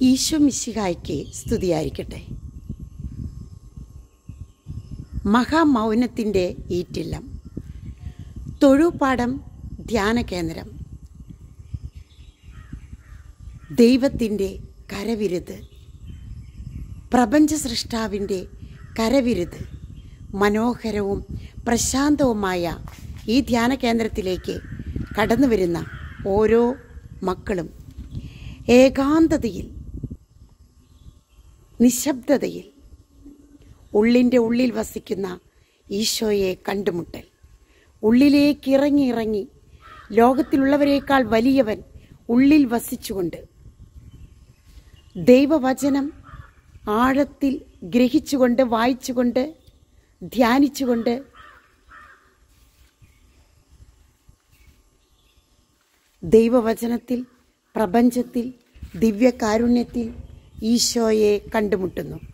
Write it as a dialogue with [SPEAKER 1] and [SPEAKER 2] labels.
[SPEAKER 1] ഈശോ മിശിഹായ്ക്ക് സ്തുതിയായിരിക്കട്ടെ മഹാമൗനത്തിൻ്റെ ഈറ്റില്ലം തൊഴുപാടം ധ്യാന കേന്ദ്രം ദൈവത്തിൻ്റെ കരവിരുത് പ്രപഞ്ച സൃഷ്ടാവിൻ്റെ കരവിരുത് മനോഹരവും പ്രശാന്തവുമായ ഈ ധ്യാന കേന്ദ്രത്തിലേക്ക് കടന്നു വരുന്ന ഓരോ മക്കളും ഏകാന്തതയിൽ നിശബ്ദതയിൽ ഉള്ളിൻ്റെ ഉള്ളിൽ വസിക്കുന്ന ഈശോയെ കണ്ടുമുട്ടൽ ഉള്ളിലേക്ക് ഇറങ്ങി ഇറങ്ങി ലോകത്തിലുള്ളവരേക്കാൾ വലിയവൻ ഉള്ളിൽ വസിച്ചുകൊണ്ട് ദൈവവചനം ആഴത്തിൽ ഗ്രഹിച്ചുകൊണ്ട് വായിച്ചുകൊണ്ട് ധ്യാനിച്ചുകൊണ്ട് ദൈവവചനത്തിൽ പ്രപഞ്ചത്തിൽ ദിവ്യകാരുണ്യത്തിൽ ഈശോയെ കണ്ടുമുട്ടുന്നു